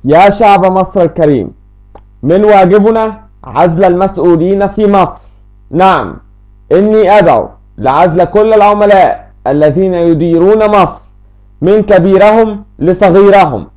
يا شعب مصر الكريم من واجبنا عزل المسؤولين في مصر نعم إني أدعو لعزل كل العملاء الذين يديرون مصر من كبيرهم لصغيرهم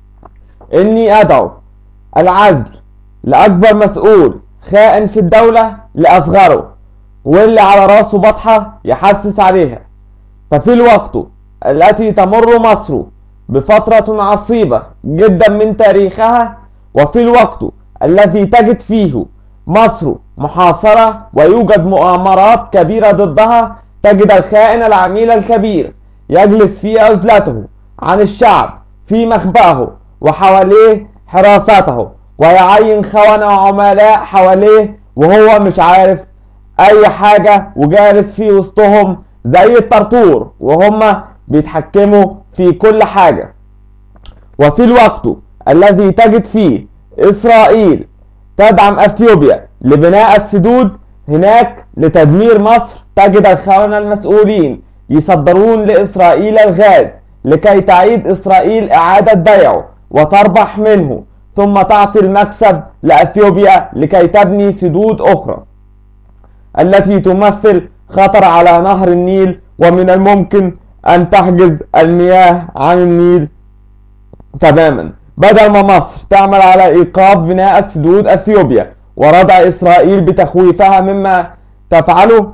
إني أدعو العزل لأكبر مسؤول خائن في الدولة لأصغره واللي على راسه بطحة يحسس عليها ففي الوقت التي تمر مصر بفترة عصيبة جدا من تاريخها وفي الوقت الذي تجد فيه مصر محاصرة ويوجد مؤامرات كبيرة ضدها تجد الخائن العميل الكبير يجلس في عزلته عن الشعب في مخبأه وحواليه حراسته ويعين خونة وعملاء حواليه وهو مش عارف أي حاجة وجالس في وسطهم زي الطرطور وهم بيتحكموا في كل حاجة وفي الوقت الذي تجد فيه إسرائيل تدعم أثيوبيا لبناء السدود هناك لتدمير مصر تجد الخونة المسؤولين يصدرون لإسرائيل الغاز لكي تعيد إسرائيل إعادة بيعه وتربح منه ثم تعطي المكسب لأثيوبيا لكي تبني سدود أخرى التي تمثل خطر على نهر النيل ومن الممكن أن تحجز المياه عن النيل تماما بدل ما مصر تعمل على إيقاف بناء سدود أثيوبيا وردع إسرائيل بتخويفها مما تفعله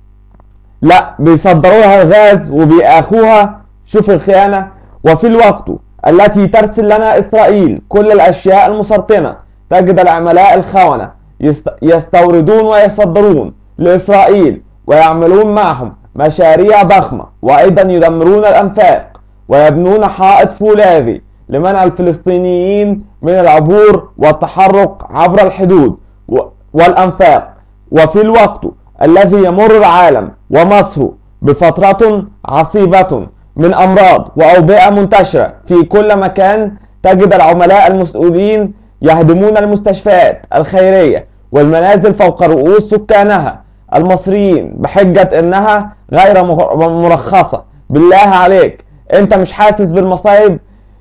لا بيصدروها الغاز وبيأخوها شوف الخيانة وفي الوقت التي ترسل لنا إسرائيل كل الأشياء المسرطنة تجد العملاء الخونة يستوردون ويصدرون لإسرائيل ويعملون معهم مشاريع ضخمة وأيضا يدمرون الأنفاق ويبنون حائط فولاذي لمنع الفلسطينيين من العبور والتحرك عبر الحدود والأنفاق وفي الوقت الذي يمر العالم ومصر بفترة عصيبة من أمراض وأوبئة منتشرة في كل مكان تجد العملاء المسؤولين يهدمون المستشفيات الخيرية والمنازل فوق رؤوس سكانها المصريين بحجة إنها غير مرخصة بالله عليك أنت مش حاسس بالمصايب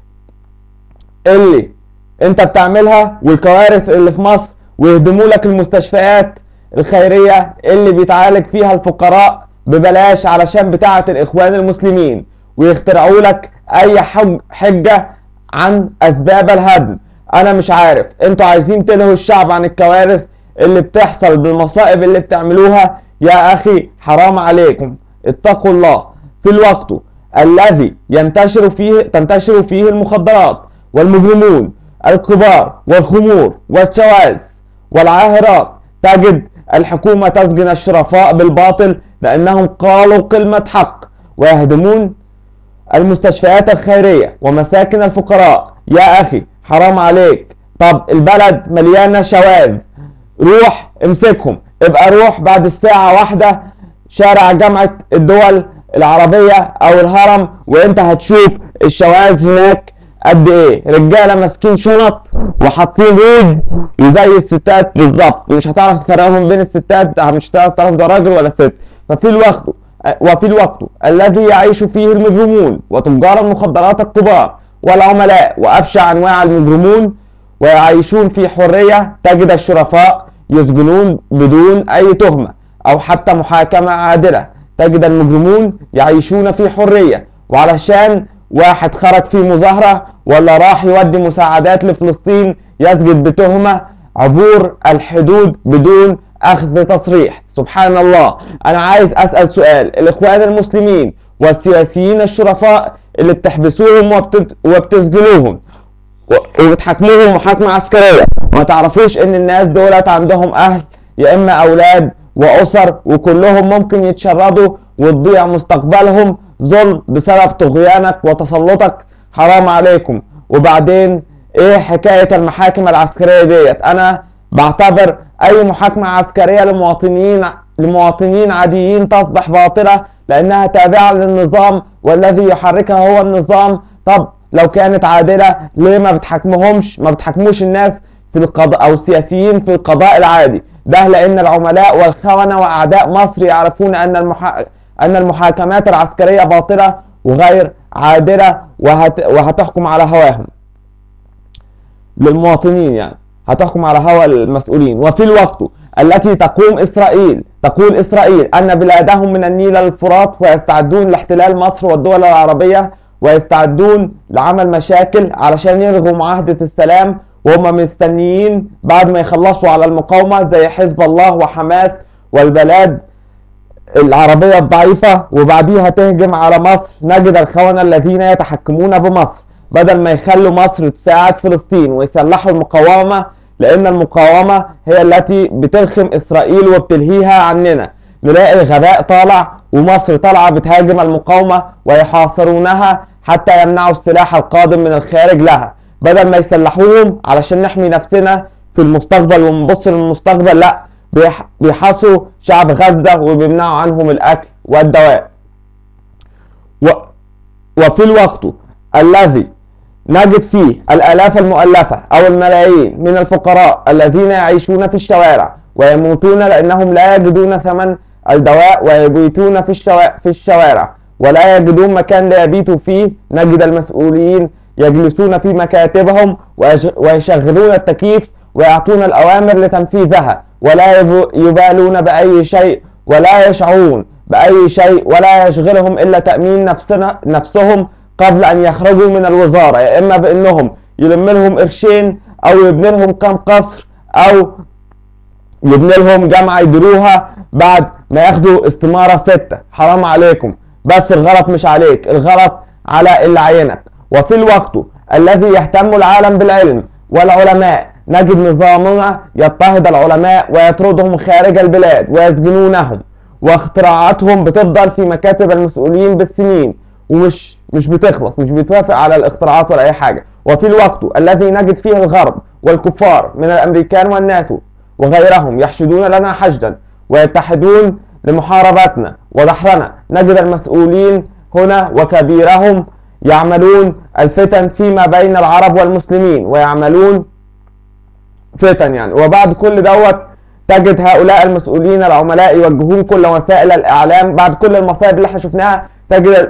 اللي أنت بتعملها والكوارث اللي في مصر ويهدموا لك المستشفيات الخيرية اللي بيتعالج فيها الفقراء ببلاش علشان بتاعة الإخوان المسلمين ويخترعوا لك أي حجة عن أسباب الهدم أنا مش عارف أنتوا عايزين تلهوا الشعب عن الكوارث اللي بتحصل بالمصائب اللي بتعملوها يا أخي حرام عليكم اتقوا الله في الوقت الذي ينتشر فيه تنتشر فيه المخدرات والمجرمون الكبار والخمور والشواذ والعاهرات تجد الحكومة تسجن الشرفاء بالباطل لأنهم قالوا كلمة حق ويهدمون المستشفيات الخيرية ومساكن الفقراء يا أخي حرام عليك طب البلد مليانة شواذ روح امسكهم ابقى روح بعد الساعة واحدة شارع جامعة الدول العربية او الهرم وانت هتشوف الشواذ هناك قد ايه رجالة ماسكين شنط وحاطين ريد زي الستات بالظبط ومش هتعرف تفرقهم بين الستات مش هتعرف تعرف ده راجل ولا ست ففي الوقت وفي الوقت الذي يعيش فيه المجرمون وتجار المخدرات الكبار والعملاء وابشع انواع المجرمون ويعيشون في حرية تجد الشرفاء يسجنون بدون أي تهمة أو حتى محاكمة عادلة تجد المجرمون يعيشون في حرية وعلشان واحد خرج في مظاهرة ولا راح يودي مساعدات لفلسطين يسجد بتهمة عبور الحدود بدون أخذ تصريح سبحان الله أنا عايز أسأل سؤال الإخوان المسلمين والسياسيين الشرفاء اللي بتحبسوهم وبتسجنوهم وبتحاكموهم محاكمة عسكرية ما تعرفوش ان الناس دولت عندهم اهل يا اما اولاد واسر وكلهم ممكن يتشردوا وتضيع مستقبلهم ظلم بسبب طغيانك وتسلطك حرام عليكم وبعدين ايه حكاية المحاكم العسكرية ديت انا بعتبر اي محاكمة عسكرية لمواطنين لمواطنين عاديين تصبح باطلة لانها تابعة للنظام والذي يحركها هو النظام طب لو كانت عادلة ليه ما بتحكمهمش ما بتحكموش الناس في القضاء او السياسيين في القضاء العادي ده لان العملاء والخونة واعداء مصر يعرفون ان المحا... ان المحاكمات العسكرية باطلة وغير عادلة وهت... وهتحكم على هواهم للمواطنين يعني هتحكم على هوى المسؤولين وفي الوقت التي تقوم إسرائيل تقول إسرائيل أن بلادهم من النيل للفرات ويستعدون لاحتلال مصر والدول العربية ويستعدون لعمل مشاكل علشان يلغوا معاهدة السلام وهم مستنيين بعد ما يخلصوا على المقاومة زي حزب الله وحماس والبلاد العربية الضعيفة وبعديها تهجم على مصر نجد الخونة الذين يتحكمون بمصر بدل ما يخلوا مصر تساعد فلسطين ويسلحوا المقاومة لأن المقاومة هي التي بتلخم إسرائيل وبتلهيها عننا نلاقي غباء طالع ومصر طالعة بتهاجم المقاومة ويحاصرونها حتى يمنعوا السلاح القادم من الخارج لها بدل ما يسلحوهم علشان نحمي نفسنا في المستقبل ونبص للمستقبل لا بيح- بيحاصروا شعب غزة وبيمنعوا عنهم الأكل والدواء و... وفي الوقت الذي نجد فيه الآلاف المؤلفة أو الملايين من الفقراء الذين يعيشون في الشوارع ويموتون لأنهم لا يجدون ثمن الدواء ويبيتون في الشوارع, في الشوارع ولا يجدون مكان ليبيتوا فيه نجد المسؤولين يجلسون في مكاتبهم ويش- ويشغلون التكييف ويعطون الأوامر لتنفيذها ولا يب- يبالون بأي شيء ولا يشعرون بأي شيء ولا يشغلهم إلا تأمين نفسنا نفسهم قبل أن يخرجوا من الوزارة يا إما بأنهم يلم لهم قرشين أو يبني لهم كام قصر أو يبني لهم جامعة يديروها بعد ما ياخدوا استمارة ستة حرام عليكم بس الغلط مش عليك الغلط على اللي عينك وفي الوقت الذي يهتم العالم بالعلم والعلماء نجد نظامنا يضطهد العلماء ويطردهم خارج البلاد ويسجنونهم واختراعاتهم بتفضل في مكاتب المسؤولين بالسنين ومش مش بتخلص مش بتوافق على الاختراعات ولا اي حاجه وفي الوقت الذي نجد فيه الغرب والكفار من الامريكان والناتو وغيرهم يحشدون لنا حشدا ويتحدون لمحاربتنا ودحرنا نجد المسؤولين هنا وكبيرهم يعملون الفتن فيما بين العرب والمسلمين ويعملون فتن يعني وبعد كل دوت تجد هؤلاء المسؤولين العملاء يوجهون كل وسائل الاعلام بعد كل المصائب اللي احنا شفناها تجد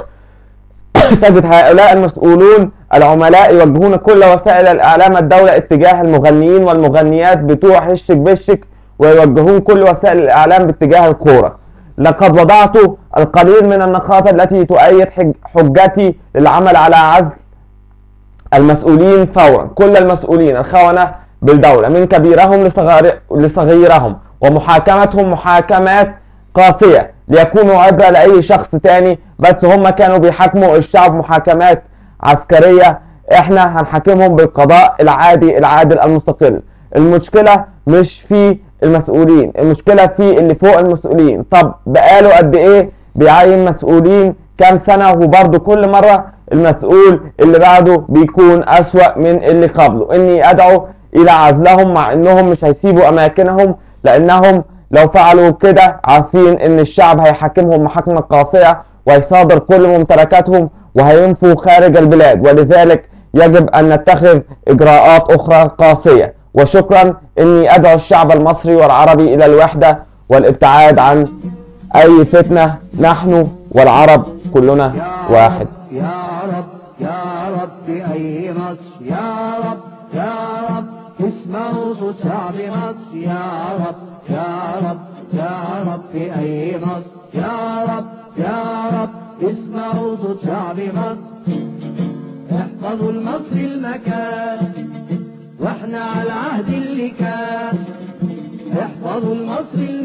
تجد هؤلاء المسؤولون العملاء يوجهون كل وسائل الاعلام الدوله اتجاه المغنيين والمغنيات بتوع هشك بشك ويوجهون كل وسائل الاعلام باتجاه الكوره لقد وضعت القليل من النقاط التي تؤيد حج- حجتي للعمل على عزل المسؤولين فورا كل المسؤولين الخونة بالدولة من كبيرهم لصغار- لصغيرهم ومحاكمتهم محاكمات قاسية ليكونوا عبرة لأي شخص تاني بس هم كانوا بيحاكموا الشعب محاكمات عسكرية احنا هنحاكمهم بالقضاء العادي العادل المستقل المشكلة مش في المسؤولين المشكلة في اللي فوق المسؤولين طب بقاله قد ايه بيعين مسؤولين كام سنة وبرضه كل مرة المسؤول اللي بعده بيكون أسوأ من اللي قبله إني أدعو إلى عزلهم مع إنهم مش هيسيبوا أماكنهم لأنهم لو فعلوا كده عارفين إن الشعب هيحاكمهم محاكمة قاسية ويصادر كل ممتلكاتهم وهينفوا خارج البلاد ولذلك يجب أن نتخذ إجراءات أخرى قاسية وشكرا إني أدعو الشعب المصري والعربي إلى الوحدة والابتعاد عن أي فتنة نحن والعرب كلنا يا واحد رب يا رب يا رب في أي مصر يا رب يا رب اسمعوا صوت شعب مصر يا رب يا رب يا رب في أي مصر يا رب يا رب اسمعوا صوت شعب مصر احفظوا المصري المكان واحنا على العهد اللي كان احفظوا المصري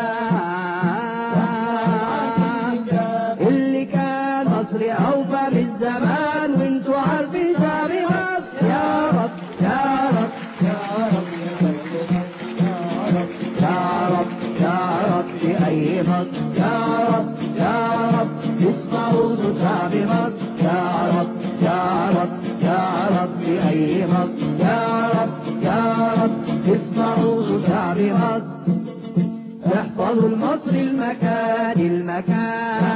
المكان اللي كان مصري اوفى بالزمان وانتوا عارفين شعب مصر يا رب يا رب يا رب يا رب يا رب يا رب في اي مصر يا رب يا رب اسمعوا صوت شعب مصر يا رب يا رب يا رب في اي مصر يا رب يا رب اسمعوا صوت شعب مصر احفظوا المصري المكان المكان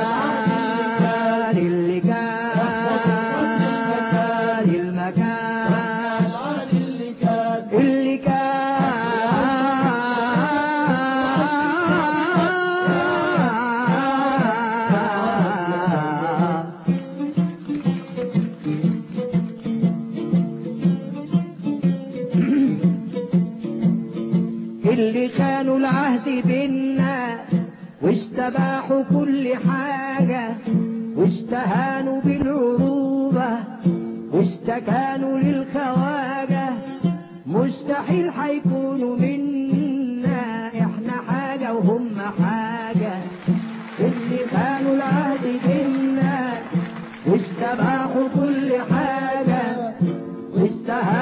اللي كان المكان اللي كان اللي خانوا العهد بينا واستباحوا كل حاجة واستهانوا بالعروبة واستكانوا للخواجة مستحيل هيكونوا منا احنا حاجة وهم حاجة اللي خانوا العهد بينا واستباحوا كل حاجة واستهانوا